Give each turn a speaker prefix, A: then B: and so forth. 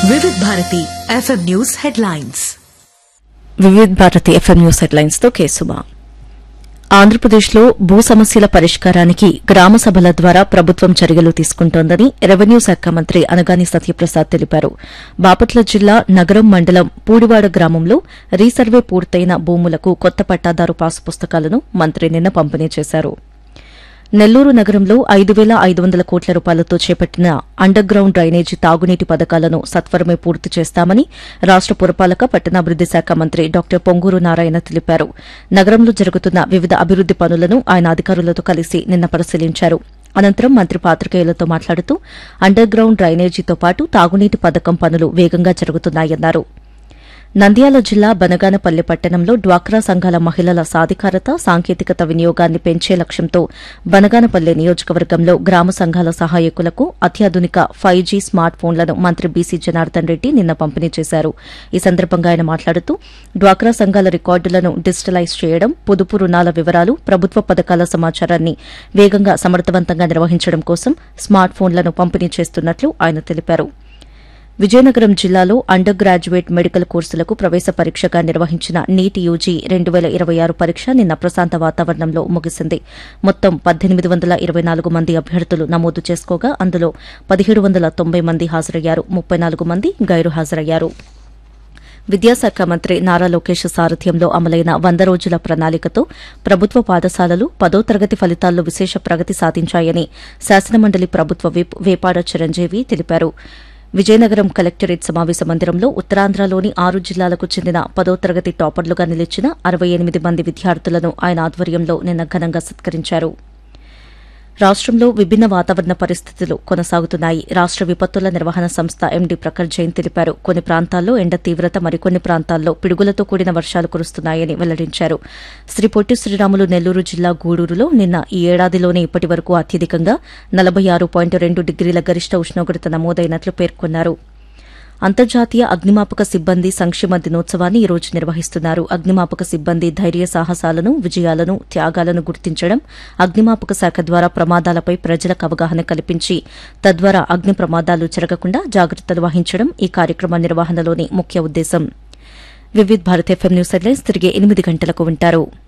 A: Vividh Bharati FM news headlines
B: Vividh Bharati FM news headlines తో కేసుమా ఆంధ్రప్రదేశ్లో భూ సమస్యల పరిష్కారానికి గ్రామ సభల ద్వారా ప్రభుత్వం చర్యలు తీసుకుంటోందని రెవెన్యూ శాఖ మంత్రి అనగాని సత్యప్రసాద్ తెలిపారు బాపట్ల జిల్లా నగరం మండలం పూడివాడ గ్రామంలో రీసర్వే పూర్తయిన భూములకు కొత్త పట్టాదారు పాసు పుస్తకాలను మంత్రి నిన్న పంపిణీ చేశారు నెల్లూరు నగరంలో ఐదు వేల ఐదు వందల కోట్ల రూపాయలతో చేపట్టిన అండర్ గ్రౌండ్ డ్రైనేజీ తాగునీటి పథకాలను సత్వరమే పూర్తి చేస్తామని రాష్ట పురపాలక పట్టణాభివృద్ది శాఖ మంత్రి డాక్టర్ పొంగూరు నారాయణ తెలిపారు నగరంలో జరుగుతున్న వివిధ అభివృద్ది పనులను ఆయన అధికారులతో కలిసి నిన్న పరిశీలించారు అనంతరం మంత్రి పాత్రికేయులతో మాట్లాడుతూ అండర్ గ్రౌండ్ డ్రైనేజీతో పాటు తాగునీటి పథకం పనులు వేగంగా జరుగుతున్నాయన్నారు నంద్యాల జిల్లా బనగానపల్లి పట్టణంలో డ్వాక్రా సంఘాల మహిళల సాధికారత సాంకేతికత వినియోగాన్ని పెంచే లక్ష్యంతో బనగానపల్లి నియోజకవర్గంలో గ్రామ సంఘాల సహాయకులకు అత్యాధునిక ఫైవ్ జీ స్మార్ట్ ఫోన్లను మంత్రి బీసీ జనార్దన్ రెడ్డి నిన్న పంపిణీ చేశారు ఈ సందర్భంగా ఆయన మాట్లాడుతూ డ్వాక్రా సంఘాల రికార్డులను డిజిటలైజ్ చేయడం పొదుపు రుణాల వివరాలు ప్రభుత్వ పథకాల సమాచారాన్ని వేగంగా సమర్థవంతంగా నిర్వహించడం కోసం స్మార్ట్ ఫోన్లను పంపిణీ చేస్తున్నట్లు ఆయన తెలిపారు విజయనగరం జిల్లాలో అండర్ గ్రాడ్యుయేట్ మెడికల్ కోర్సులకు ప్రవేశ పరీక్షగా నిర్వహించిన నీట్ యూజీ రెండు వేల ఇరవై ఆరు పరీక్ష నిన్న ప్రశాంత వాతావరణంలో ముగిసింది మొత్తం పద్దెనిమిది వందల ఇరవై నాలుగు మంది అభ్యర్థులు నమోదు చేసుకోగా అందులో పదిహేడు వందల తొంభై మంది హాజరయ్యారు ముప్పై నాలుగు మంది గైరు హాజరయ్యారు విద్యాశాఖ మంత్రి నారా లోకేష్ సారథ్యంలో అమలైన వంద రోజుల ప్రణాళికతో ప్రభుత్వ పాఠశాలలు పదో తరగతి ఫలితాల్లో విశేష ప్రగతి సాధించాయని శాసనమండలి ప్రభుత్వ విప్ వేపాడ చిరంజీవి తెలిపారు విజయనగరం కలెక్టరేట్ సమావేశ మందిరంలో ఉత్తరాంధ్రలోని ఆరు జిల్లాలకు చెందిన పదో తరగతి టాపర్లుగా నిలిచిన అరవై ఎనిమిది మంది విద్యార్థులను ఆయన ఆధ్వర్యంలో నిన్న ఘనంగా సత్కరించారు రాష్టంలో విభిన్న వాతావరణ పరిస్థితులు కొనసాగుతున్నాయి రాష్ట విపత్తుల నిర్వహణ సంస్థ ఎండీ ప్రఖర్ జైన్ తెలిపారు కొన్ని ప్రాంతాల్లో ఎండ తీవ్రత మరికొన్ని ప్రాంతాల్లో పిడుగులతో కూడిన వర్షాలు కురుస్తున్నాయని వెల్లడించారు శ్రీ పొట్టి శ్రీరాములు నెల్లూరు జిల్లా గూడూరులో నిన్న ఈ ఏడాదిలోనే ఇప్పటి వరకు అత్యధికంగా నలభై ఆరు పాయింట్ రెండు డిగ్రీల గరిష్ట ఉష్ణోగ్రత నమోదైనట్లు పేర్కొన్నారు అంతర్జాతీయ అగ్నిమాపక సిబ్బంది సంక్షేమ దినోత్సవాన్ని ఈ రోజు నిర్వహిస్తున్నారు అగ్నిమాపక సిబ్బంది ధైర్య సాహసాలను విజయాలను త్యాగాలను గుర్తించడం అగ్నిమాపక శాఖ ద్వారా ప్రమాదాలపై ప్రజలకు అవగాహన కల్పించి తద్వారా అగ్ని ప్రమాదాలు జరగకుండా జాగ్రత్తలు వహించడం ఈ కార్యక్రమ నిర్వహణలోని ముఖ్య ఉద్దేశం Vividh Bharat FM news headlines తిరిగి ఎనిమిది గంటలకు వింటారు